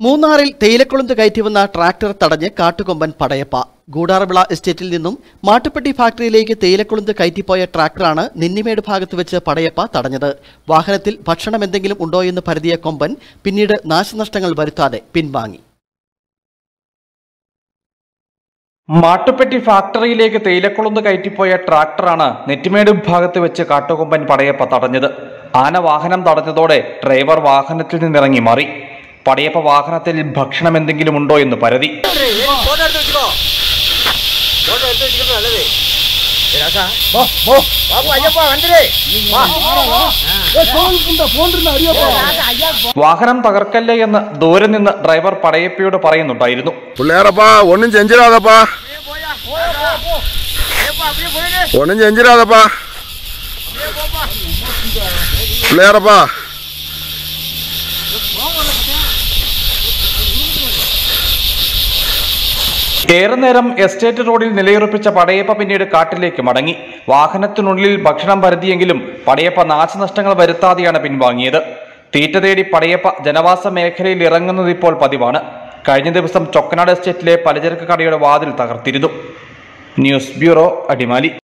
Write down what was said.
മൂന്നാറിൽ തേയിലക്കുളന്ത് കയറ്റിവന്ന ട്രാക്ടർ തടഞ്ഞ് കാട്ടുകൊമ്പൻ പടയപ്പ ഗൂഡാർവിള എസ്റ്റേറ്റിൽ നിന്നും മാട്ടുപ്പെട്ടി ഫാക്ടറിയിലേക്ക് തേയിലക്കുളന്ത് കയറ്റിപ്പോയ ട്രാക്ടറാണ് നിന്നിമേട് ഭാഗത്ത് വെച്ച് പടയപ്പ തടഞ്ഞത് വാഹനത്തിൽ ഭക്ഷണം എന്തെങ്കിലും ഉണ്ടോയെന്ന് പരതിയ കൊമ്പൻ പിന്നീട് നാശനഷ്ടങ്ങൾ വരുത്താതെ പിൻവാങ്ങി മാട്ടുപ്പെട്ടി ഫാക്ടറിയിലേക്ക് തേയിലക്കുളന്ത് കയറ്റിപ്പോയ ട്രാക്ടറാണ് നെറ്റിമേട് ഭാഗത്ത് വെച്ച് കാട്ടുകൊമ്പൻ പടയപ്പ തടഞ്ഞത് ആന വാഹനം തടഞ്ഞതോടെ ഡ്രൈവർ വാഹനത്തിൽ നിന്നിറങ്ങി മാറി പടയപ്പ വാഹനത്തിൽ ഭക്ഷണം എന്തെങ്കിലും ഉണ്ടോ എന്ന് പരതി ഫോട്ടോ എടുത്ത് വെച്ചോ ഫോട്ടോ എടുത്ത് വെച്ചിട്ട് നല്ലത് വാഹനം തകർക്കല്ലേ എന്ന് ദൂരെ നിന്ന് ഡ്രൈവർ പടയപ്പയോട് പറയുന്നുണ്ടായിരുന്നു பிள்ளையாரப்பா ஒன்றும் செஞ்சிடாதப்பா ஒன்றும் செஞ்சிடாதப்பா பிள்ளையாரப்பா ഏറെ നേരം എസ്റ്റേറ്റ് റോഡിൽ നിലയുറപ്പിച്ച പടയപ്പ പിന്നീട് കാട്ടിലേക്ക് മടങ്ങി വാഹനത്തിനുള്ളിൽ ഭക്ഷണം പരതിയെങ്കിലും പടയപ്പ നാശനഷ്ടങ്ങൾ വരുത്താതെയാണ് പിൻവാങ്ങിയത് തീറ്റ തേടി പടയപ്പ ജനവാസ മേഖലയിൽ ഇറങ്ങുന്നത് ഇപ്പോൾ പതിവാണ് കഴിഞ്ഞ ദിവസം ചൊക്കനാട് എസ്റ്റേറ്റിലെ പലചരക്ക് കടയുടെ വാതിൽ തകർത്തിരുന്നു ന്യൂസ് ബ്യൂറോ അടിമാലി